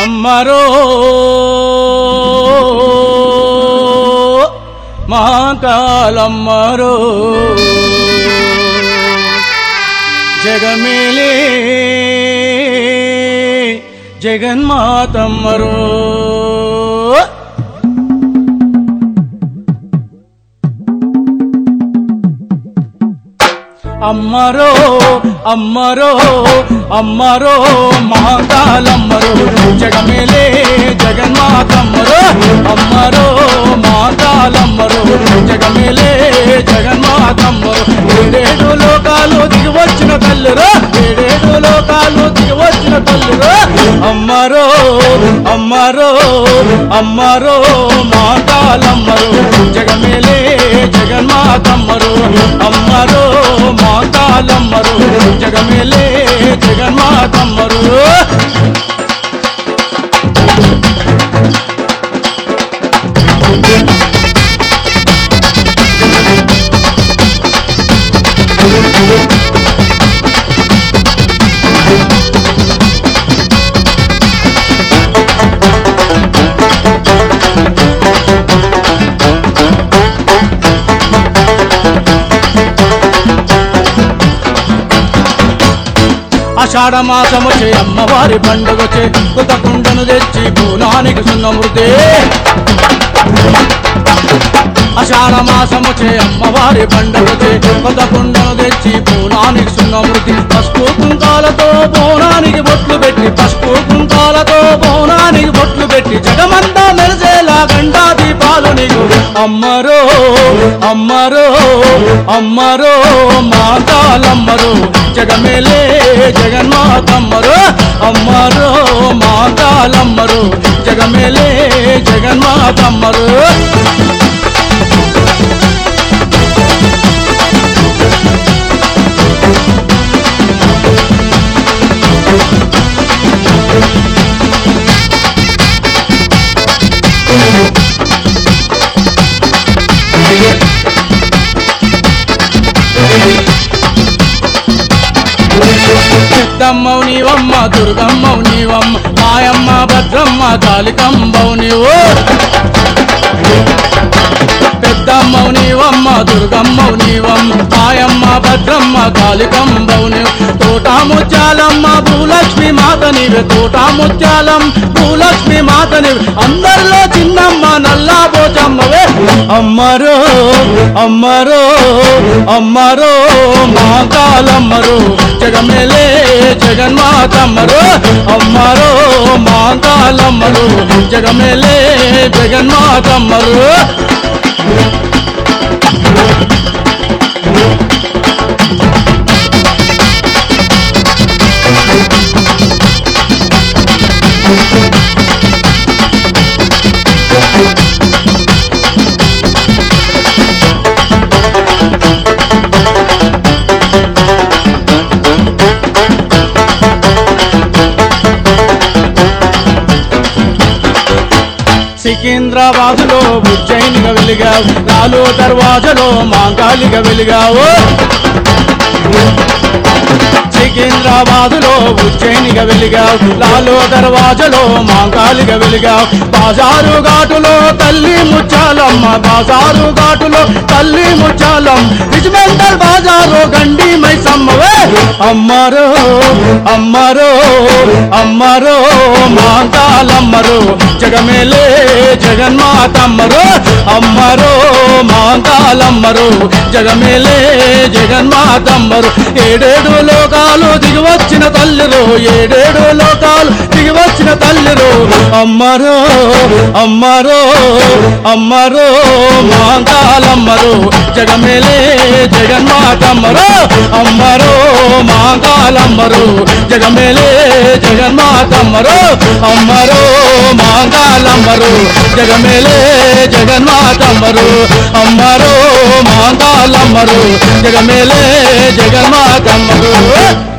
అమ్మరో మహాకాలమ్మరో జగమేలే జగన్మాతమ్మరో అమ్మరో అమ్మరో అమ్మరో మహాకాలమ్మరో జగమేలే జగన్మాతమ్మరో అమ్మరో మహాకాలమ్మరో జగమేలే జగన్మాతమ్మరో ఏడేడు లోకాలు దిగి వచ్చిన తల్లురో ఏడేడు లోకాలు దిగి వచ్చిన తల్లురో అమ్మరో అమ్మరో అమ్మరో మాతాలమ్మరో జగమేలే జగన్మాతమ్మరో అమ్మరో మాతాలమ్మరో జగమేలే జగన్మాతమ్మరో ఆషాఢ మాసము చే అమ్మవారి పండుగ చే కొత్త కుండను తెచ్చి పూనానికి సున్నమృతే ఆషాఢ మాసము చే అమ్మవారి పండుగ చే కొత్త కుండను తెచ్చి పూనానికి సున్నమృతి పసుపు కుంకాలతో బోనానికి బొట్లు పెట్టి పసుపు కుంకాలతో బోనానికి బొట్లు పెట్టి జగమంతా మెరిసేలా గండా దీపాలు నీకు అమ్మరో అమ్మరో అమ్మరో మాతాలమ్మరో జగమేలే జగన్మాతమ్మరో అమ్మరో మాతాలమ్మరో జగమేలే జగన్మాతమ్మరో పెద్దమ్మవు నీవమ్మ దుర్గమ్మవు నీవమ్మ మాయమ్మ భద్రమ్మ కాళికంబవు నీవు పెద్దమ్మవు నీవమ్మ దుర్గమ్మవు నీవమ్మ మాయమ్మ భద్రమ్మ కాళికంబవు నీవు తోట ముత్యాలమ్మ భూలక్ష్మి మాత నీవే తోట ముత్యాలం భూలక్ష్మి మాత నీవే అందరిలో చిన్నమ్మ నల్లా పోచమ్మవే అమ్మరో అమ్మరో అమ్మరో మాతాలమ్మరో జగమేలే జగన్మాతమ్మరో అమ్మరో మాతాలమ్మరో జగమేలే జగన్మాతమ్మరో సికింద్రాబాదులో ఉజ్జయినిగా వెలిగావు నాలో దర్వాజలో మాంగాలిగా వెలిగావు సికింద్రాబాదులో ఉజ్జయినిగా వెలిగావు లాలో దర్వాజలో మాంగాలిగా వెలిగావు బాజారు ఘాటులో తల్లి ముచ్చాలమ్మ బాజారు ఘాటులో తల్లి ముచ్చాలం రిజిమెంటల్ బాజారు గండి మైసమ్మవే అమ్మరో అమ్మరో అమ్మరో మాంగాలమ్మరో జగమేలే జగన్మాతమ్మరో అమ్మరో మాంగాలమ్మరో జగమేలే జగన్మాతమ్మరు ఏడేడు లోకాలు దిగివచ్చిన తల్లిరు ఏడేడు లోకాలు దిగివచ్చిన తల్లిరు అమ్మరో అమ్మరో అమ్మరో మాంగాలమ్మరు జగమేలే జగన్మాతమ్మరు అమ్మరో మాంగాలమ్మరు జగమేలే జగన్మాతమ్మరు అమ్మరో మాంగాలమ్మరు జగమేలే జగన్మాతమ్మరు అమ్మరో మాంగాలమ్మరు జగమేలే జగన్మాతమ్మరు